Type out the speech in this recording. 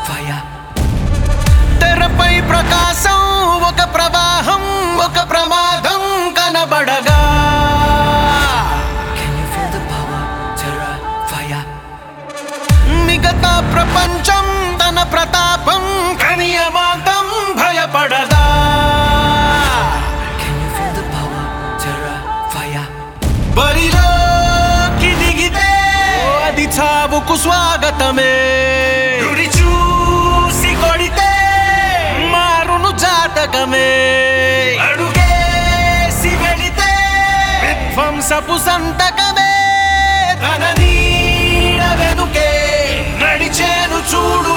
fire. తెరపై ప్రకాశం ఒక ప్రవాహం ఒక ప్రమాదం కనబడగా Can you feel the power? Terror, fire. మిగతా ప్రపంచం తన ప్రతాపం కనియమాంతం భయపడదా Can you feel the power? Terror, fire. బరిలోకి దిగితే అది చావుకు స్వాగతమే గురి చూసి కొడితే మారును జాతకమే అడుగేసి వెళితే విధ్వంసపు సంతకమే తన నీడ వెనుకే నడిచేను చూడు